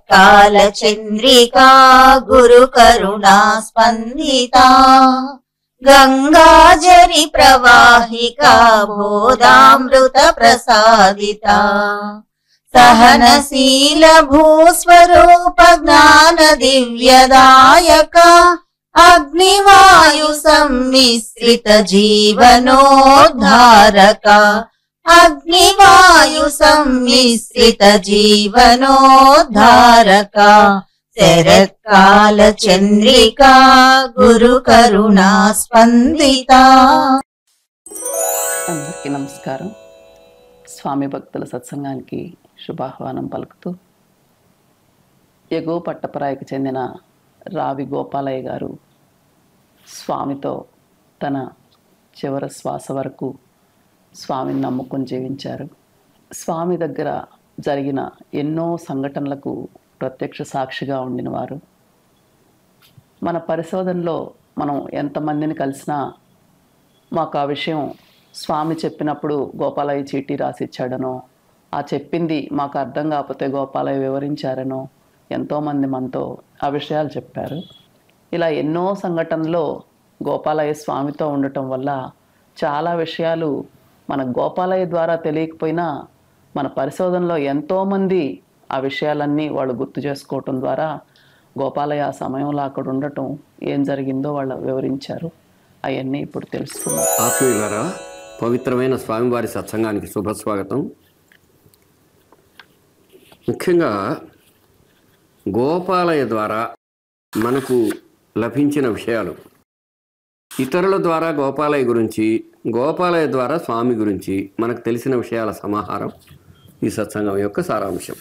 శరత్కాల చంద్రికా గురు కరుణా స్పందితా గంగాజరి ప్రవాహికా బోధామృత ప్రసాదితా సహనశీల భూస్వరూప జ్ఞాన దివ్యదాయక అగ్నివాయు సమ్మిశ్రిత జీవనోద్ధారక అగ్నివాయు సమ్మిశ్రిత జీవనోద్ధారక శరత్కాల చంద్రికా గురు కరుణా స్పందిత అందరికీ నమస్కారం స్వామి భక్తుల సత్సంగానికి శుభాహ్వానం పలుకుతూ ఎగువ పట్టపరాయికి చెందిన రావి గోపాలయ్య గారు స్వామితో తన చివరి శ్వాస వరకు స్వామిని నమ్ముకొని జీవించారు స్వామి దగ్గర జరిగిన ఎన్నో సంఘటనలకు ప్రత్యక్ష సాక్షిగా ఉండిన వారు మన పరిశోధనలో మనం ఎంతమందిని కలిసినా మాకు ఆ విషయం స్వామి చెప్పినప్పుడు గోపాలయ్య చీటీ రాసిచ్చాడనో ఆ చెప్పింది మాకు అర్థం కాకపోతే గోపాలయ్య వివరించారనో ఎంతోమంది మనతో ఆ విషయాలు చెప్పారు ఇలా ఎన్నో సంఘటనలో గోపాలయ్య స్వామితో ఉండటం వల్ల చాలా విషయాలు మన గోపాలయ్య ద్వారా తెలియకపోయినా మన పరిశోధనలో ఎంతోమంది ఆ విషయాలన్నీ వాళ్ళు గుర్తు చేసుకోవటం ద్వారా గోపాలయ్య ఆ సమయంలో అక్కడ ఉండటం ఏం జరిగిందో వాళ్ళు వివరించారు అవన్నీ ఇప్పుడు తెలుసుకుందాం ఆత్మీయులారా పవిత్రమైన స్వామివారి సత్సంగానికి శుభస్వాగతం ముఖ్యంగా గోపాలయ ద్వారా మనకు లభించిన విషయాలు ఇతరుల ద్వారా గోపాలయ గురించి గోపాలయ ద్వారా స్వామి గురించి మనకు తెలిసిన విషయాల సమాహారం ఈ సత్సంగం యొక్క సారాంశం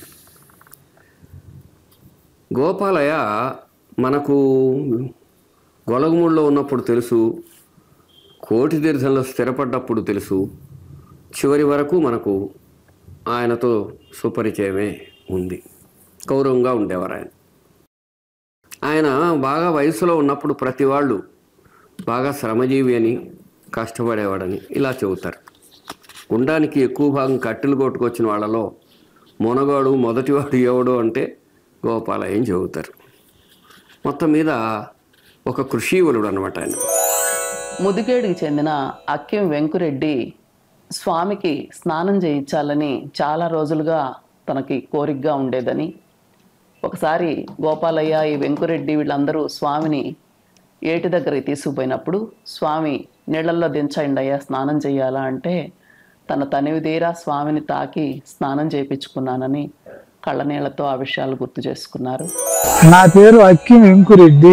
గోపాలయ మనకు గొలగముడిలో ఉన్నప్పుడు తెలుసు కోటి తీర్థంలో స్థిరపడ్డప్పుడు తెలుసు చివరి వరకు మనకు ఆయనతో సుపరిచయమే ఉంది గౌరవంగా ఉండేవారు ఆయన ఆయన బాగా వయసులో ఉన్నప్పుడు ప్రతి వాళ్ళు బాగా శ్రమజీవి అని కష్టపడేవాడని ఇలా చెబుతారు గుండానికి ఎక్కువ భాగం కట్టెలు కొట్టుకొచ్చిన వాళ్ళలో మునగాడు మొదటివాడు ఎవడు అంటే గోపాలయం చెబుతారు మొత్తం మీద ఒక కృషీవలుడు అనమాట ఆయన ముదిగేడుకి చెందిన అక్కిం వెంకురెడ్డి స్వామికి స్నానం చేయించాలని చాలా రోజులుగా తనకి కోరికగా ఉండేదని ఒకసారి గోపాలయ్య ఈ వెంకురెడ్డి వీళ్ళందరూ స్వామిని ఏటి దగ్గరికి తీసుకుపోయినప్పుడు స్వామి నీళ్ళల్లో దించండి అయ్యా స్నానం చేయాలా అంటే తన తనివి తీరా స్వామిని తాకి స్నానం చేయించుకున్నానని కళ్ళనీళ్లతో ఆ విషయాలు గుర్తు చేసుకున్నారు నా పేరు అక్కి వెంకురెడ్డి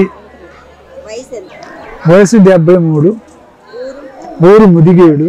వయసు డెబ్బై మూడు ఊరు ముదిగేడు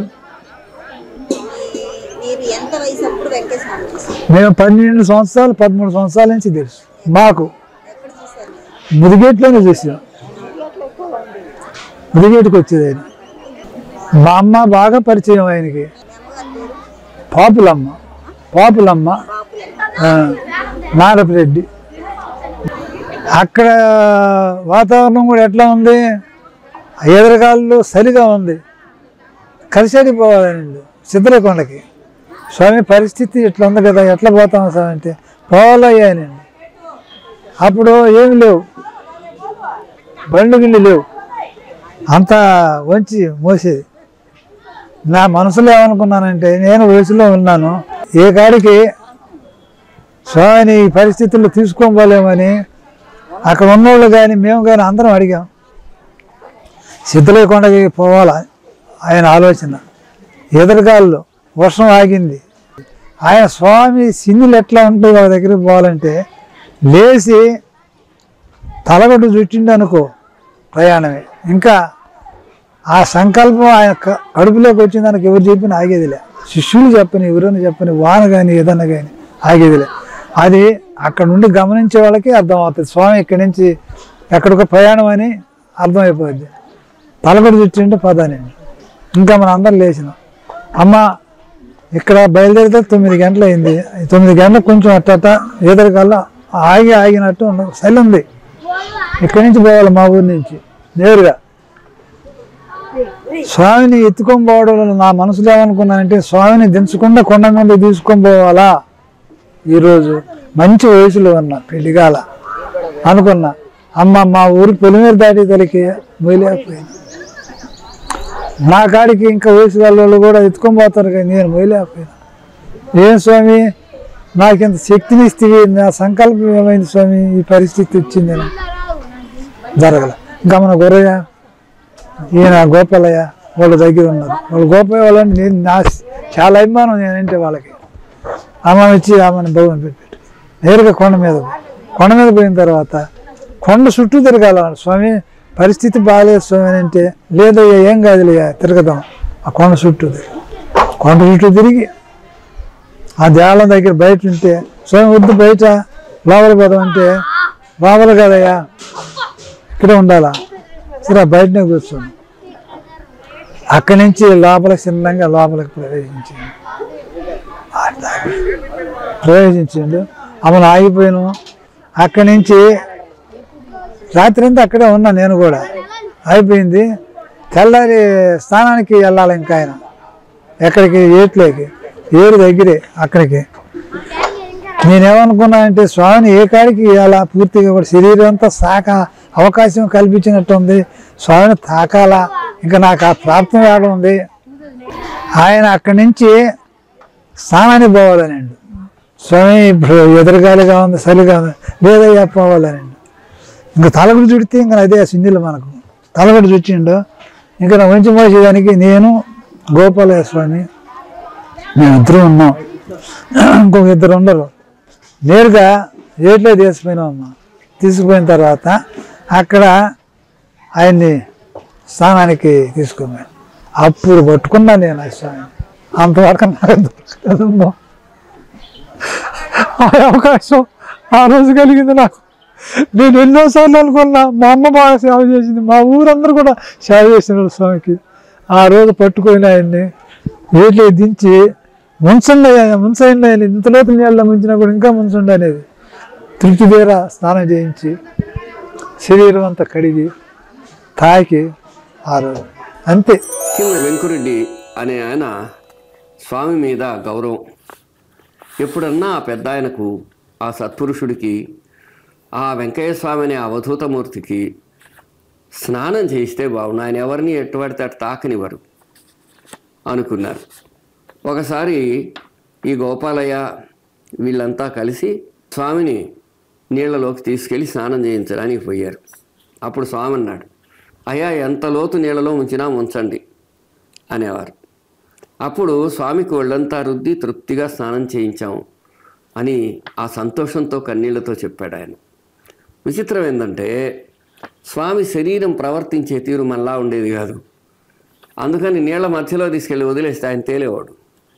మీరు ఎంత వయసు అప్పుడు వెంకటేశ్వర చూసారు మేము పన్నెండు సంవత్సరాలు పదమూడు సంవత్సరాల నుంచి తెలుసు మాకు ఎక్కడ చూసారు ముదిగేట్లోనే చూసాం ముదిగేటుకి వచ్చేది ఆయన మా అమ్మ బాగా పరిచయం ఆయనకి పాపులమ్మ పాపులమ్మ ఆ, నారపరెడ్డి అక్కడ వాతావరణం కూడా ఎట్లా ఉంది ఎదురుగాల్లో చలిగా ఉంది కలిసేడిపోవాలండి సిద్ధలకొండకి స్వామి పరిస్థితి ఇట్లా ఉంది కదా ఎట్లా పోతాం స్వామి అంటే పోవాలయ్యానండి అప్పుడు ఏమి లేవు బండ్లు గిళ్ళు లేవు అంతా వంచి మోసేది నా మనసులో ఏమనుకున్నానంటే నేను వయసులో ఉన్నాను ఏ కాడికి స్వామిని ఈ పరిస్థితుల్లో తీసుకోపోలేమని అక్కడ ఉన్నోళ్ళు కానీ మేము కానీ అందరం అడిగాం సిద్ధలేకొండకి పోవాలా ఆయన ఆలోచన ఎదురుగాల్లో వర్షం ఆగింది ఆయన స్వామి సిన్నులు ఎట్లా ఉంటాయి వాళ్ళ దగ్గరికి పోవాలంటే లేచి తలగొట్టు చుట్టిండు అనుకో ప్రయాణమే ఇంకా ఆ సంకల్పం ఆయన క- కడుపులోకి వచ్చిన దానికి ఎవరు చెప్పిన ఆగేదిలే శిష్యులు చెప్పని ఎవరైనా చెప్పని వాన కానీ ఏదన్నా కానీ ఆగేదిలే అది అక్కడ నుండి గమనించే వాళ్ళకి అర్థమవుతుంది స్వామి ఇక్కడి నుంచి ఎక్కడికో ప్రయాణం అని అర్థమైపోద్ది తలగొడు చుట్టింటే పదానండి ఇంకా మన అందరం లేచినాం అమ్మ ఇక్కడ బయలుదేరితే తొమ్మిది గంటలు అయింది ఈ తొమ్మిది గంటలకు కొంచెం అట్ట అట్ట ఎదురుకల్లా ఆగి ఆగినట్టు ఉండదు చలి ఉంది ఇక్కడి నుంచి పోవాలి మా ఊరి నుంచి నేరుగా స్వామిని ఎత్తుకొని పోవడం వల్ల నా మనసులో ఏమనుకున్నానంటే స్వామిని దించకుండా కొండ మీద తీసుకొని పోవాలా ఈరోజు మంచి వయసులో ఉన్నా పెళ్లిగాల అనుకున్నా అమ్మ మా ఊరు పొలిమేర దాటి తలకి మొయలేకపోయింది నా కాడికి ఇంకా వయసు గల వాళ్ళు కూడా ఎత్తుకొని పోతారు కానీ నేను మొయలేకపోయినా ఏం స్వామి నాకు ఇంత శక్తిని ఇస్తే నా సంకల్పం ఏమైంది స్వామి ఈ పరిస్థితి వచ్చింది అని జరగల ఇంకా మన గొర్రెయ్య ఈయన గోపాలయ్య వాళ్ళ దగ్గర ఉన్నారు వాళ్ళు గోపాల వాళ్ళని నేను నా చాలా అభిమానం నేనంటే వాళ్ళకి ఆమె వచ్చి ఆమెను భవన్ పెట్టి నేరుగా కొండ మీద పోయి. కొండ మీద పోయిన తర్వాత కొండ చుట్టూ తిరగాల స్వామి పరిస్థితి బాగాలేదు స్వామి అని అంటే లేదయ్యా ఏం కాదులే తిరగదాం ఆ కొండ చుట్టూ తిరిగి కొండ చుట్టూ తిరిగి ఆ దేవాలయం దగ్గర బయట ఉంటే స్వామి వద్దు బయట లోపల పోదాం అంటే లోపల కదయ్యా ఇక్కడే ఉండాలా సరే బయటనే కూర్చోండి అక్కడి నుంచి లోపలికి చిన్నంగా లోపలికి ప్రవేశించింది ప్రవేశించిండు అమలు ఆగిపోయాను అక్కడి నుంచి రాత్రి అంతా అక్కడే ఉన్నా నేను కూడా అయిపోయింది తెల్లారి స్నానానికి వెళ్ళాలి ఇంకా ఆయన ఎక్కడికి ఏట్లేకి ఏరు దగ్గరే అక్కడికి నేనేమనుకున్నా అంటే స్వామిని ఏ కాడికి ఇలా పూర్తిగా కూడా శరీరం అంతా సాక అవకాశం కల్పించినట్టు ఉంది స్వామిని తాకాలా ఇంకా నాకు ఆ ప్రాప్తం రావడం ఉంది ఆయన అక్కడి నుంచి స్నానానికి పోవాలనండి స్వామి ఇప్పుడు ఎదురుగాలిగా ఉంది చలిగా ఉంది లేదయ్యా పోవాలనండి ఇంకా తలగడు చుడితే ఇంకా అదే సింధులు మనకు తలగడు చుట్టిండు ఇంకా నా వంచి మోసేదానికి నేను గోపాలయ్య స్వామి మేము ఇద్దరు ఉన్నాం ఇంకొక ఇద్దరు ఉండరు నేరుగా ఏట్లో తీసుకుపోయినాం అమ్మ తీసుకుపోయిన తర్వాత అక్కడ ఆయన్ని స్నానానికి తీసుకున్నాను అప్పుడు పట్టుకున్నా నేను ఆ స్వామిని అంతవరకు నాకు దొరకలేదమ్మా ఆ అవకాశం ఆ రోజు కలిగింది నాకు నేను ఎన్నోసార్లు అనుకున్నా మా అమ్మ బాగా సేవ చేసింది మా ఊరందరూ కూడా సేవ చేసినారు స్వామికి ఆ రోజు పట్టుకొని ఆయన్ని ఏట్లో దించి ముంచండి అయ్యా, ముంచండి ఆయన ఇంత లోతు నీళ్ళ ముంచినా కూడా ఇంకా ముంచండి అనేది తృప్తి తీర స్నానం చేయించి శరీరం అంతా కడిగి తాకి ఆ రోజు అంతే కింద వెంకురెడ్డి అనే ఆయన స్వామి మీద గౌరవం ఎప్పుడన్నా ఆ పెద్ద ఆయనకు ఆ సత్పురుషుడికి ఆ వెంకయ్య స్వామి అనే అవధూతమూర్తికి స్నానం చేయిస్తే బాగుండు ఆయన ఎవరిని ఎట్టుబడితే అటు తాకనివ్వరు అనుకున్నారు ఒకసారి ఈ గోపాలయ్య వీళ్ళంతా కలిసి స్వామిని నీళ్ళలోకి తీసుకెళ్ళి స్నానం చేయించడానికి పోయారు అప్పుడు స్వామి అన్నాడు అయ్యా ఎంత లోతు నీళ్ళలో ఉంచినా ఉంచండి అనేవారు అప్పుడు స్వామికి ఒళ్ళంతా రుద్ది తృప్తిగా స్నానం చేయించాము అని ఆ సంతోషంతో కన్నీళ్లతో చెప్పాడు ఆయన విచిత్రం ఏంటంటే స్వామి శరీరం ప్రవర్తించే తీరు మనలా ఉండేది కాదు అందుకని నీళ్ళ మధ్యలో తీసుకెళ్ళి వదిలేస్తే ఆయన తేలేవాడు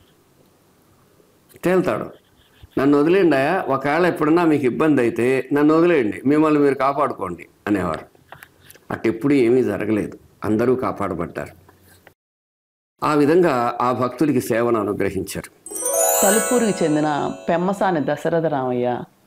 తేల్తాడు నన్ను వదిలేండి అయ్యా ఒకవేళ ఎప్పుడన్నా మీకు ఇబ్బంది అయితే నన్ను వదిలేయండి మిమ్మల్ని మీరు కాపాడుకోండి అనేవారు అట్టెప్పుడు ఏమీ జరగలేదు అందరూ కాపాడబడ్డారు ఆ విధంగా ఆ భక్తుడికి సేవను అనుగ్రహించారు తలుపూరుకి చెందిన పెమ్మసాని దశరథ రామయ్య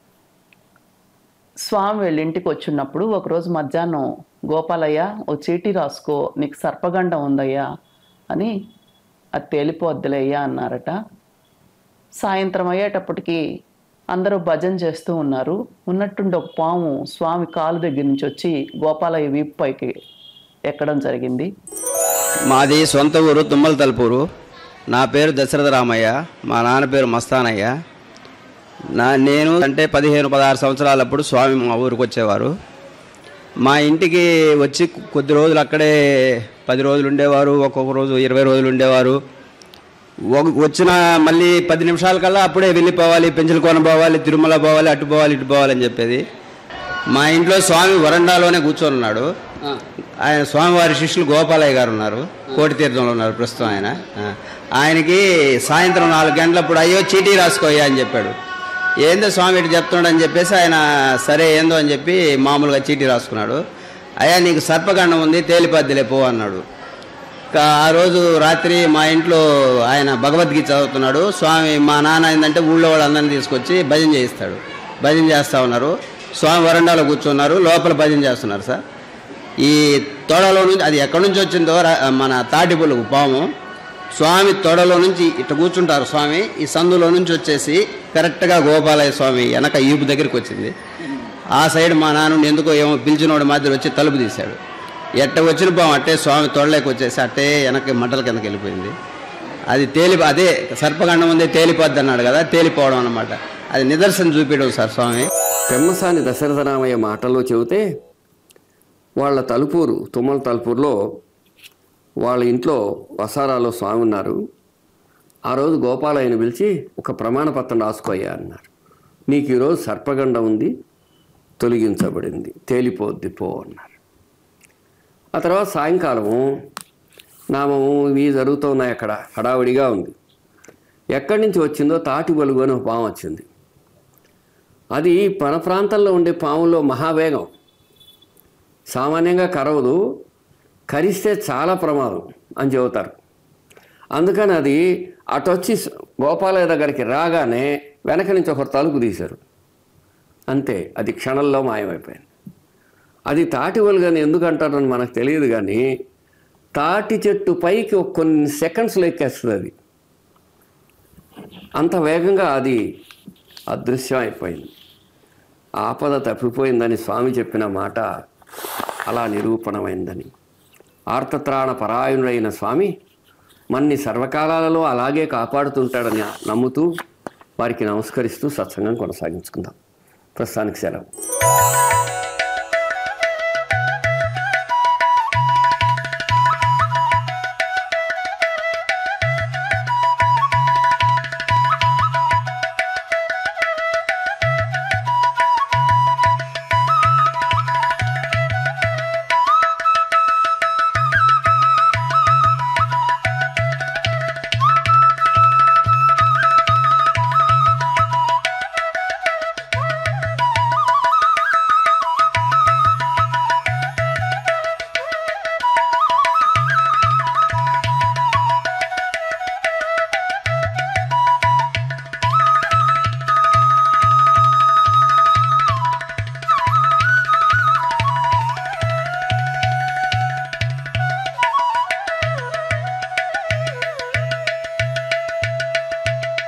స్వామి వెళ్ళి ఇంటికి వచ్చినప్పుడు ఒకరోజు మధ్యాహ్నం గోపాలయ్య ఓ చీటీ రాసుకో నీకు సర్పగండం ఉందయ్యా అని అది తేలిపోద్దులయ్యా అన్నారట సాయంత్రం అయ్యేటప్పటికి అందరూ భజన చేస్తూ ఉన్నారు ఉన్నట్టుండి ఒక పాము స్వామి కాలు దగ్గర నుంచి వచ్చి గోపాలయ్య వీపు పైకి ఎక్కడం జరిగింది మాది సొంత ఊరు తుమ్మల తలుపూరు నా పేరు దశరథ రామయ్య మా నాన్న పేరు మస్తానయ్య నా నేను అంటే పదిహేను పదహారు సంవత్సరాలప్పుడు స్వామి మా ఊరికి వచ్చేవారు మా ఇంటికి వచ్చి కొద్ది రోజులు అక్కడే పది రోజులు ఉండేవారు ఒక్కొక్క రోజు ఇరవై రోజులు ఉండేవారు ఒక- వచ్చిన మళ్ళీ పది నిమిషాల కల్లా అప్పుడే వెళ్ళిపోవాలి పెంచలకోన పోవాలి తిరుమల పోవాలి అటు పోవాలి ఇటు పోవాలి అని చెప్పేది మా ఇంట్లో స్వామి వరండాలోనే కూర్చొని ఉన్నాడు ఆయన స్వామివారి శిష్యులు గోపాలయ్య గారు ఉన్నారు కోటి తీర్థంలో ఉన్నారు ప్రస్తుతం ఆయన ఆ. ఆయనకి సాయంత్రం నాలుగు గంటలప్పుడు అయ్యో చీటీ రాసుకోయ్యా అని చెప్పాడు ఏందో స్వామి ఇటు చెప్తున్నాడు అని చెప్పేసి ఆయన సరే ఏందో అని చెప్పి మామూలుగా చీటీ రాసుకున్నాడు అయ్యా నీకు సర్పగండం ఉంది తేలిపద్దిలే పో అన్నాడు ఇంకా ఆ రోజు రాత్రి మా ఇంట్లో ఆయన భగవద్గీత చదువుతున్నాడు స్వామి మా నాన్న ఏంటంటే ఊళ్ళో వాళ్ళందరినీ తీసుకొచ్చి భజన చేయిస్తాడు భజన చేస్తూ ఉన్నారు స్వామి వరండాలో కూర్చున్నారు లోపల భజన చేస్తున్నారు సార్ ఈ తోడలో నుంచి అది ఎక్కడి నుంచి వచ్చిందో రా- మన తాటిపులుగు పాము స్వామి తొడలో నుంచి ఇట్లా కూర్చుంటారు స్వామి ఈ సందులో నుంచి వచ్చేసి కరెక్ట్గా గోపాలయ్య స్వామి వెనక ఈపు దగ్గరికి వచ్చింది ఆ సైడ్ మా నాన్న ఎందుకో ఏమో పిలిచినోడు మాదిరి వచ్చి తలుపు తీశాడు ఎట్ట వచ్చిన పాము అట్టే స్వామి తొడలేకి వచ్చేసి అట్టే వెనక్కి మంటల కిందకి వెళ్ళిపోయింది అది తేలి అదే సర్పగండం ఉంది తేలిపోద్ది అన్నాడు కదా తేలిపోవడం అన్నమాట అది నిదర్శనం చూపించడం సార్ స్వామి పెమ్మసాని దశరథరామయ్య మాటల్లో చెబితే వాళ్ళ తలుపూరు తుమ్మల తలుపూరులో వాళ్ళ ఇంట్లో వసారాలో స్వామి ఉన్నారు ఆ రోజు గోపాలయ్యని పిలిచి ఒక ప్రమాణ పత్రం రాసుకోయ్యా అన్నారు నీకు ఈరోజు సర్పగండం ఉంది తొలగించబడింది తేలిపోద్ది పో అన్నారు ఆ తర్వాత సాయంకాలము నామము ఇవి జరుగుతున్నాయి అక్కడ హడావిడిగా ఉంది ఎక్కడి నుంచి వచ్చిందో తాటి బలుగు అని ఒక పాము వచ్చింది అది మన ప్రాంతంలో ఉండే పాములో మహావేగం సామాన్యంగా కరవదు కరిస్తే చాలా ప్రమాదం అని చెబుతారు అందుకని అది అటు వచ్చి గోపాలయ్య దగ్గరికి రాగానే వెనక నుంచి ఒకరు తలుపు తీశారు అంతే అది క్షణంలో మాయమైపోయింది అది తాటి వలుగని ఎందుకు అంటారని మనకు తెలియదు కానీ తాటి చెట్టు పైకి ఒక కొన్ని సెకండ్స్లో ఎక్కేస్తుంది అది అంత వేగంగా అది అదృశ్యం అయిపోయింది ఆపద తప్పిపోయిందని స్వామి చెప్పిన మాట అలా నిరూపణమైందని ఆర్తత్రాణ పరాయణుడైన స్వామి మన్ని సర్వకాలాలలో అలాగే కాపాడుతుంటాడని నమ్ముతూ వారికి నమస్కరిస్తూ సత్సంగం కొనసాగించుకుందాం ప్రస్తుతానికి సెలవు